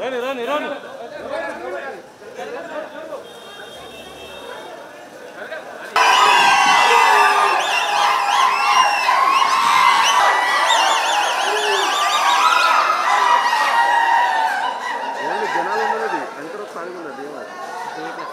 Only జనాలు ఉన్నది వెంకట ఖాళీ ఉన్నది ఏమో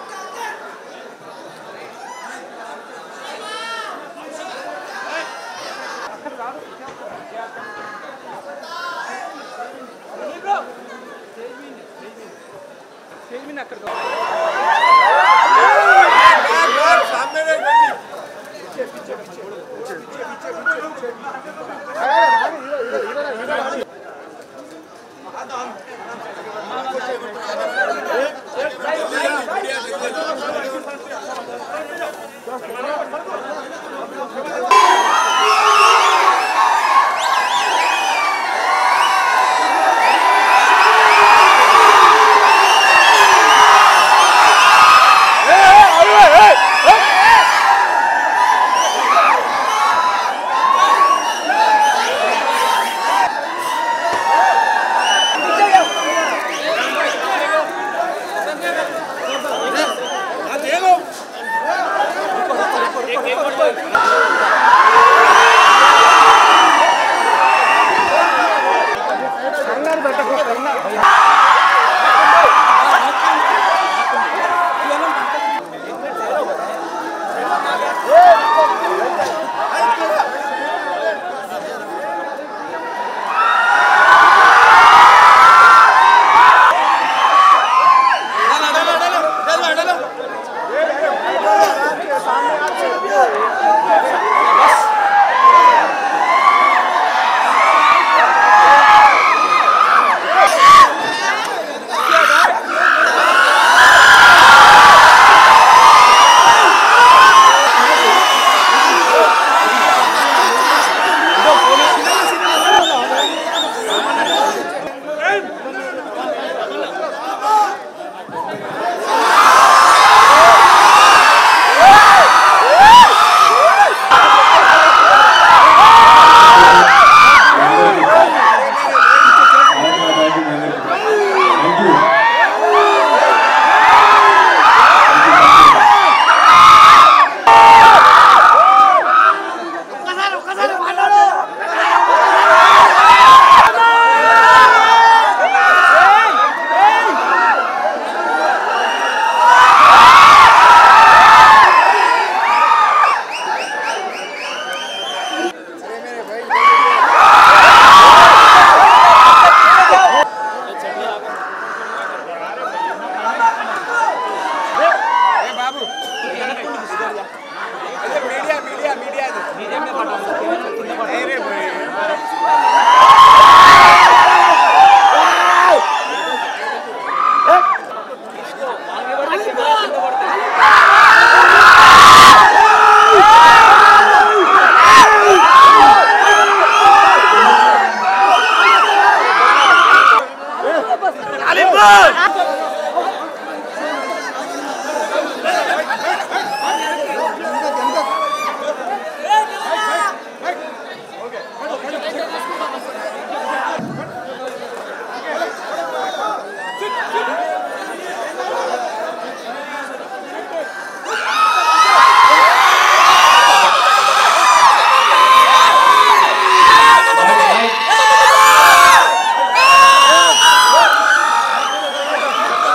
¡Vamos!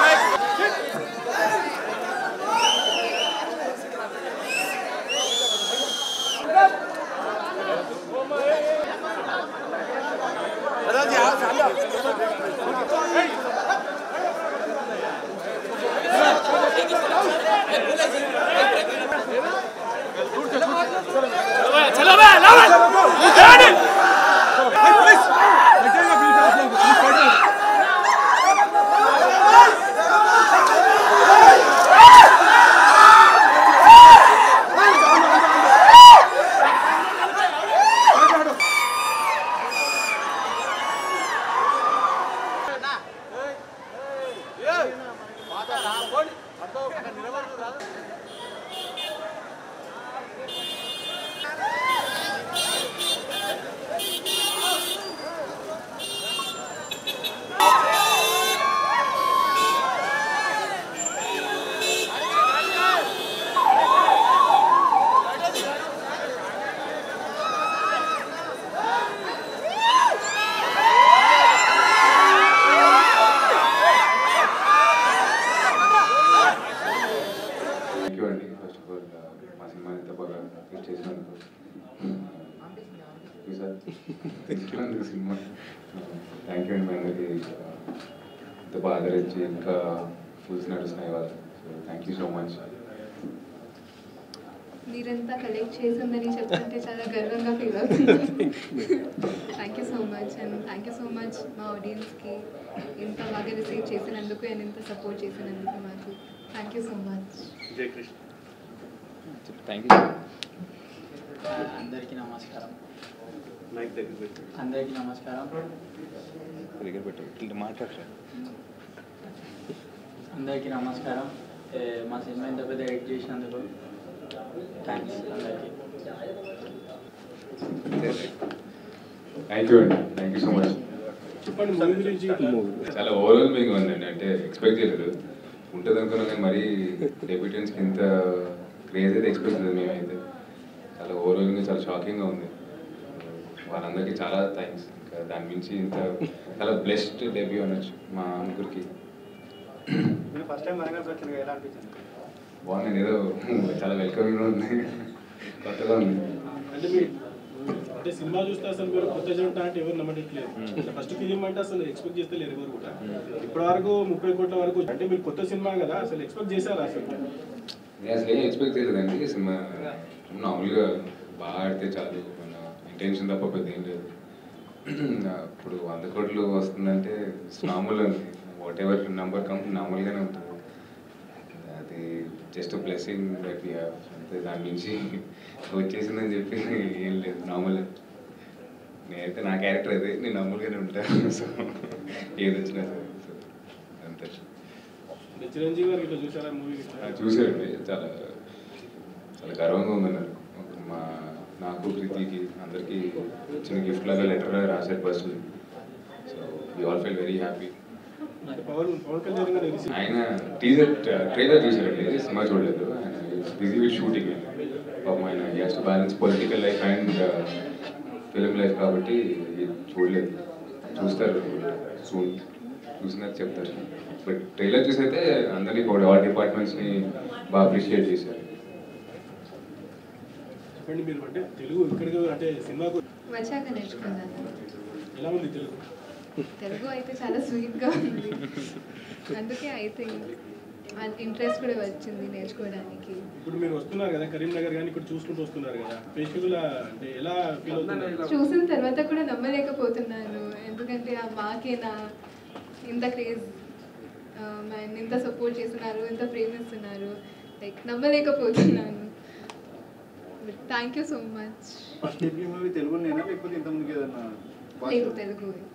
వచ్చినందుకు సినిమా థ్యాంక్ యూ అండి మీ అందరికి ఇంత బాగా ఆదరించి ఇంకా ఫుల్స్ నడుస్తున్నాయి వాళ్ళు so thank you so much మీరంతా కలెక్ట్ చేసిందని చెప్తుంటే చాలా గర్వంగా ఫీల్ అవుతున్నాను thank you so much and thank you so much మా ఆడియన్స్కి ఇంత బాగా రిసీవ్ చేసినందుకు అండ్ ఇంత సపోర్ట్ చేసినందుకు మాకు thank you so much thank you అందరికీ నమస్కారం మైక్ దగ్గర పెట్టు అందరికీ నమస్కారం దగ్గర పెట్టు ఇట్లా మాట్లాడరా అందరికీ నమస్కారం ఏ, మా సినిమా ఇంత పెద్ద ఎడిట్ చేసినందుకు థ్యాంక్స్ అందరికీ థ్యాంక్ యూ అండి థ్యాంక్ యూ సో మచ్ చెప్పండి మూవీ గురించి చాలా ఓవర్వెల్మింగ్ ఉందండి అంటే ఎక్స్పెక్ట్ చేయలేదు ఉంటుంది అనుకున్నాం కానీ మరీ డెబ్యూటెంట్స్కి ఇంత క్రేజ్ అయితే ఎక్స్పెక్ట్ చేయలేదు మేమైతే చాలా ఓవర్వెల్మింగ్ చాలా షాకింగ్గా ఉంది వాళ్ళందరికీ చాలా థ్యాంక్స్ ఇంకా దాని మించి ఇంత చాలా బ్లెస్డ్ డెబ్యూ అనొచ్చు మా ముగ్గురికి మీరు ఫస్ట్ టైం వరంగల్కి వచ్చింది ఎలా అనిపించింది బాగుంది ఏదో చాలా వెల్కమింగ్గా ఉంది కొత్తగా ఉంది అంటే మీరు అంటే సినిమా చూస్తే అసలు మీరు కొత్త జంట అంటే ఎవరు నమ్మట్లేదు ఫస్ట్ ఫిలిం అంటే అసలు ఎక్స్పెక్ట్ చేస్తే లేరు ఎవరు కూడా ఇప్పటి వరకు ముప్పై కోట్ల వరకు అంటే మీరు కొత్త సినిమా కదా అసలు ఎక్స్పెక్ట్ చేశారా అసలు నేను అసలు ఏం ఎక్స్పెక్ట్ చేయలేదండి సినిమా మామూలుగా బాగా ఆడితే చాలు మన ఇంటెన్షన్ తప్ప పెద్ద ఏం లేదు ఇప్పుడు వంద కోట్లు వస్తుందంటే నార్మల్ ఉంది వాట్ ఎవర్ నెంబర్ కమ్ నార్మల్గానే ఉంటుంది అది just blessing that we have అంతే దాని నుంచి వచ్చేసిందని చెప్పి ఏం లేదు నార్మల్ నేనైతే నా క్యారెక్టర్ అదే నేను నార్మల్గానే ఉంటాను సో ఏది వచ్చినా సరే సో అంతే అంటే చిరంజీవి గారు ఇట్లా చూసారా మూవీ ఆ, చూశారండి చాలా చాలా గర్వంగా ఉందన్నారు మా నాకు ప్రీతికి అందరికీ చిన్న గిఫ్ట్ లాగా లెటర్ రాశారు first so we all feel very happy అంటే పవన్ పవన్ కళ్యాణ్ గారు రిసీవ్ ఆయన టీజర్ ట్రైలర్ చూశారండి సినిమా చూడలేదు ఆయన బిజీ విత్ షూటింగ్ పాపం ఆయన just balance political life and film life కాబట్టి ఇది చూడలేదు చూస్తారు సూన్ చూసినాక చెప్తారు బట్ ట్రైలర్ చూసైతే అందరినీ కూడా ఆల్ డిపార్ట్మెంట్స్ని బాగా అప్రిషియేట్ చేశారు చెప్పండి మీరు అంటే తెలుగు ఇక్కడికి అంటే సినిమాకు వచ్చాక నేర్చుకున్నాను ఎలా ఉంది తెలుగు తెలుగు అయితే చాలా స్వీట్గా ఉంది అందుకే ఐ థింక్ ఇంట్రెస్ట్ కూడా వచ్చింది నేర్చుకోవడానికి ఇప్పుడు మీరు వస్తున్నారు కదా కరీంనగర్ కానీ ఇక్కడ చూసుకుంటూ వస్తున్నారు కదా ప్రేక్షకుల అంటే ఎలా ఫీల్ అవుతున్నారు చూసిన తర్వాత కూడా నమ్మలేకపోతున్నాను ఎందుకంటే ఆ మాకేనా ఇంత క్రేజ్ అండ్ ఇంత సపోర్ట్ చేస్తున్నారు ఇంత ప్రేమిస్తున్నారు లైక్ నమ్మలేకపోతున్నాను thank you so much first debut movie తెలుగునేనా లేకపోతే ఇంత ముందుకు ఏదన్నా తెలుగు తెలుగు